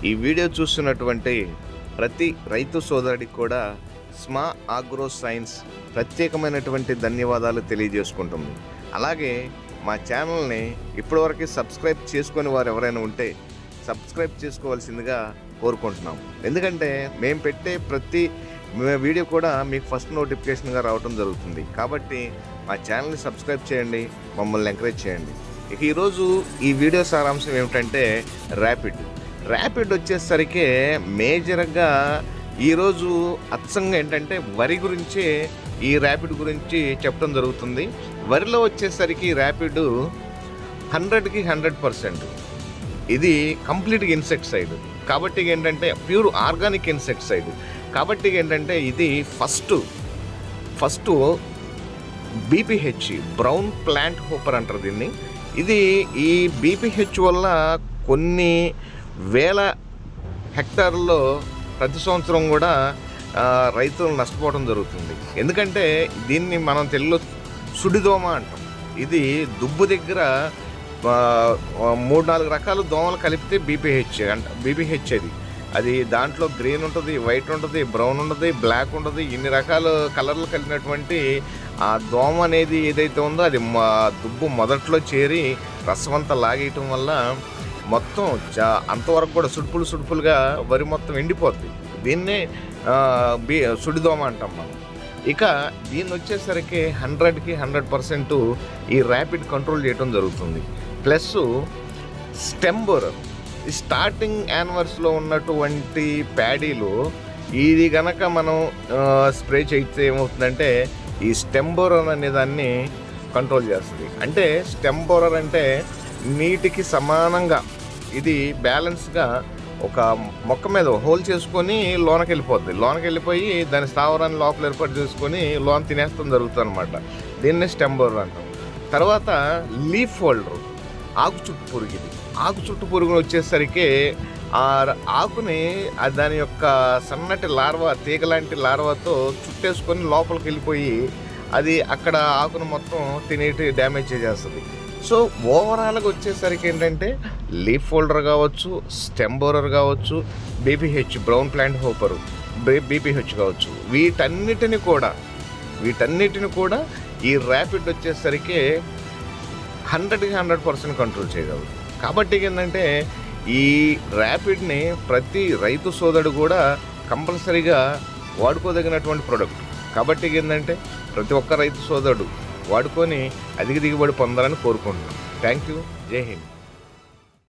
ఈ వీడియో చూస్తున్నటువంటి ప్రతి రైతు సోదరుడికి కూడా స్మా ఆగ్రో సైన్స్ ప్రత్యేకమైనటువంటి ధన్యవాదాలు తెలియజేసుకుంటుంది అలాగే మా ఛానల్ని ఇప్పటివరకు సబ్స్క్రైబ్ చేసుకొని వారు ఎవరైనా ఉంటే సబ్స్క్రైబ్ చేసుకోవాల్సిందిగా కోరుకుంటున్నాం ఎందుకంటే మేము పెట్టే ప్రతి మే- వీడియో కూడా మీకు ఫస్ట్ నోటిఫికేషన్గా రావడం జరుగుతుంది కాబట్టి మా ఛానల్ని సబ్స్క్రైబ్ చేయండి మమ్మల్ని ఎంకరేజ్ చేయండి ఇక ఈరోజు ఈ వీడియో సారాంశం ఏమిటంటే ర్యాపిడ్ ర్యాపిడ్ వచ్చేసరికి మేజర్గా ఈరోజు అచ్చంగా ఏంటంటే వరి గురించే ఈ ర్యాపిడ్ గురించి చెప్పడం జరుగుతుంది వరిలో వచ్చేసరికి ర్యాపిడ్ హండ్రెడ్కి హండ్రెడ్ పర్సెంట్ ఇది కంప్లీట్గా ఇన్సెక్టిసైడ్ కాబట్టి ఏంటంటే ప్యూర్ ఆర్గానిక్ ఇన్సెక్టిసైడ్ కాబట్టి ఏంటంటే ఇది first first BPH brown plant hopper అంటారు దీన్ని ఇది ఈ బీపీహెచ్ వల్ల కొన్ని వేల హెక్టార్లో ప్రతి సంవత్సరం కూడా ఆ, రైతులు నష్టపోవడం జరుగుతుంది ఎందుకంటే దీన్ని మనం తెలుగులో సుడిదోమ అంటాం ఇది దుబ్బు దగ్గర ఆ, మూడు నాలుగు రకాల దోమలు కలిపితే బీపీహెచ్ అంట బీపీహెచ్ అది అది దాంట్లో గ్రీన్ ఉంటుంది వైట్ ఉంటుంది బ్రౌన్ ఉంటుంది బ్లాక్ ఉంటుంది ఇన్ని రకాల కలర్లు కలిగినటువంటి ఆ దోమ అనేది ఏదైతే ఉందో అది మా దుబ్బు మొదట్లో చేరి రసమంతా లాగేయటం వల్ల మొత్తం చా అంతవరకు కూడా సుడుపులు సుడుపులుగా వరి మొత్తం ఎండిపోద్ది దీన్నే ఆ, బి సుడిదోమ అంటాం మనం ఇక దీన్ని వచ్చేసరికి హండ్రెడ్కి హండ్రెడ్ పర్సెంట్ ఈ ర్యాపిడ్ కంట్రోల్ చేయడం జరుగుతుంది ప్లస్ స్టెమ్ బోరర్ ఈ స్టార్టింగ్ యానివర్స్లో ఉన్నటువంటి ప్యాడీలో ఇది గనక మనం స్ప్రే చేస్తే ఏమవుతుందంటే ఈ స్టెమ్ బోరర్ అనే దాన్ని కంట్రోల్ చేస్తుంది అంటే స్టెమ్ బోరర్ అంటే నీటికి సమానంగా ఇది బ్యాలెన్స్గా ఒక మొక్క మీద హోల్ చేసుకొని లోనకి వెళ్ళిపోద్ది లోనకి వెళ్ళిపోయి దాని స్థావరాన్ని లోపల ఏర్పాటు చేసుకొని లోన్ తినేస్తాం జరుగుతుంది అనమాట దీన్నే స్టెమ్ బోరర్ అంటాం తర్వాత లీఫ్ హోల్డర్ ఆకు చుట్టు పురుగు ఇది ఆకు చుట్టు పురుగు వచ్చేసరికి ఆ ర- ఆకుని ఆ దాని యొక్క సన్నటి లార్వా తీగ లాంటి లార్వాతో చుట్టేసుకొని లోపలికి వెళ్ళిపోయి అది అక్కడ ఆకును మొత్తం తినేటి డ్యామేజ్ చేసేస్తుంది సో ఓవరాల్గా వచ్చేసరికి ఏంటంటే లీఫ్ ఫోల్డర్ కావచ్చు స్టెమ్ బోరర్ కావచ్చు BPH brown plant hopper BPH కావచ్చు వీటన్నిటిని కూడా వీటన్నిటిని కూడా ఈ ర్యాపిడ్ వచ్చేసరికి హండ్రెడ్కి హండ్రెడ్ పర్సెంట్ కంట్రోల్ చేయగలరు కాబట్టి ఏంటంటే ఈ ర్యాపిడ్ని ప్రతి రైతు సోదరుడు కూడా కంపల్సరీగా వాడుకోదగినటువంటి ప్రోడక్ట్ కాబట్టి ఏంటంటే ప్రతి ఒక్క రైతు సోదరుడు వాడుకొని అధిక దిగుబడి పొందాలని కోరుకుంటున్నాం థ్యాంక్ యూ జై హింద్